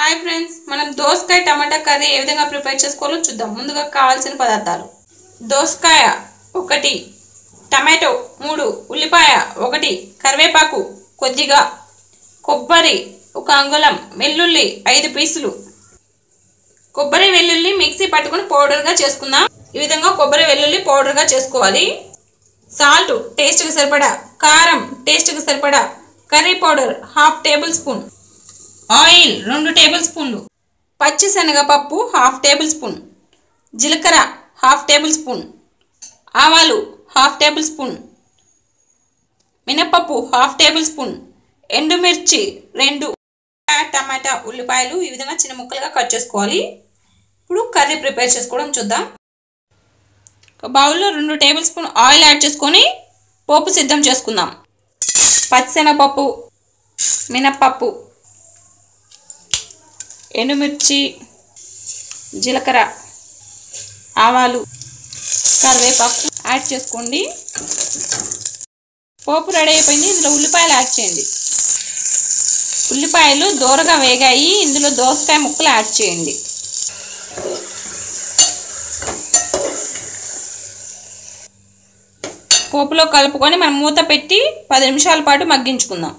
hi friends మనం దోసకాయ టమాటా curry ఏ విధంగా ప్రిపేర్ చేసుకోవాలో చూద్దాం ముందుగా కావాల్సిన పదార్థాలు దోసకాయ ఒకటి టమాటో మూడు ఉల్లిపాయ ఒకటి కరివేపాకు కొద్దిగా కొబ్బరి ఒక అంగుళం వెల్లుల్లి ఐదు పీసులు కొబ్బరి వెల్లుల్లి మిక్సీ పట్టుకుని పౌడర్గా చేసుకుందాం ఈ విధంగా కొబ్బరి వెల్లుల్లి పౌడర్గా చేసుకోవాలి సాల్ట్ టేస్ట్కి సరిపడా కారం టేస్ట్కి సరిపడా curry powder half tablespoon oil రెండు టేబుల్ స్పూన్లు పచ్చి శనగపప్పు హాఫ్ టేబుల్ స్పూన్ జీలకర్ర హాఫ్ టేబుల్ స్పూన్ ఆవాలు హాఫ్ టేబుల్ స్పూన్ మినపప్పు హాఫ్ టేబుల్ స్పూన్ ఎండుమిర్చి రెండు టమాటా ఉల్లిపాయలు ఈ విధంగా చిన్న ముక్కలుగా కట్ చేసుకోవాలి ఇప్పుడు కర్రీ ప్రిపేర్ చేసుకోవడం చూద్దాం ఒక బౌల్లో రెండు టేబుల్ స్పూన్ ఆయిల్ యాడ్ చేసుకొని పోపు సిద్ధం చేసుకుందాం పచ్చిశనగపప్పు మినప్పప్పు ఎండుమిర్చి జీలకర్ర ఆవాలు కరివేపాకు యాడ్ చేసుకోండి పోపు రెడీ అయిపోయింది ఇందులో ఉల్లిపాయలు యాడ్ చేయండి ఉల్లిపాయలు దూరగా వేగాయి ఇందులో దోసకాయ ముక్కలు యాడ్ చేయండి పోపులో కలుపుకొని మనం మూత పెట్టి పది నిమిషాల పాటు మగ్గించుకుందాం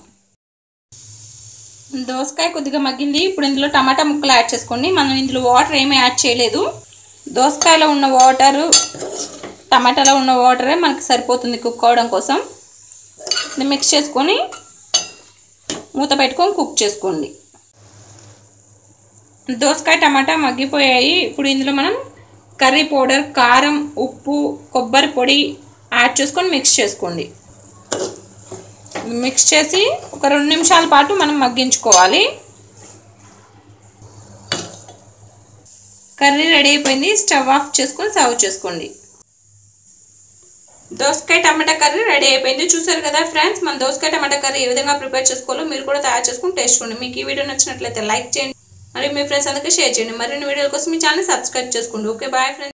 దోసకాయ కొద్దిగా మగ్గింది ఇప్పుడు ఇందులో టమాటా ముక్కలు యాడ్ చేసుకోండి మనం ఇందులో వాటర్ ఏమీ యాడ్ చేయలేదు దోసకాయలో ఉన్న వాటరు టమాటాలో ఉన్న వాటరే మనకి సరిపోతుంది కుక్ అవడం కోసం ఇది మిక్స్ చేసుకొని మూత పెట్టుకొని కుక్ చేసుకోండి దోసకాయ టమాటా మగ్గిపోయాయి ఇప్పుడు ఇందులో మనం కర్రీ పౌడర్ కారం ఉప్పు కొబ్బరి పొడి యాడ్ చేసుకొని మిక్స్ చేసుకోండి మిక్స్ చేసి ఒక రెండు నిమిషాల పాటు మనం మగ్గించుకోవాలి కర్రీ రెడీ అయిపోయింది స్టవ్ ఆఫ్ చేసుకొని సర్వ్ చేసుకోండి దోసకాయ టమాటా కర్రీ రెడీ అయిపోయింది చూసారు కదా ఫ్రెండ్స్ మన దోసకాయ టమాటా కర్రీ ఏ విధంగా ప్రిపేర్ చేసుకోవాలో మీరు కూడా తయారు చేసుకుని టేస్ట్ చూడండి మీకు ఈ వీడియో నచ్చినట్లయితే లైక్ చేయండి మరియు మీ ఫ్రెండ్స్ అందరికీ షేర్ చేయండి మరిన్ని వీడియోల కోసం మీ ఛానల్ సబ్స్క్రైబ్ చేసుకోండి ఓకే బాయ్ ఫ్రెండ్స్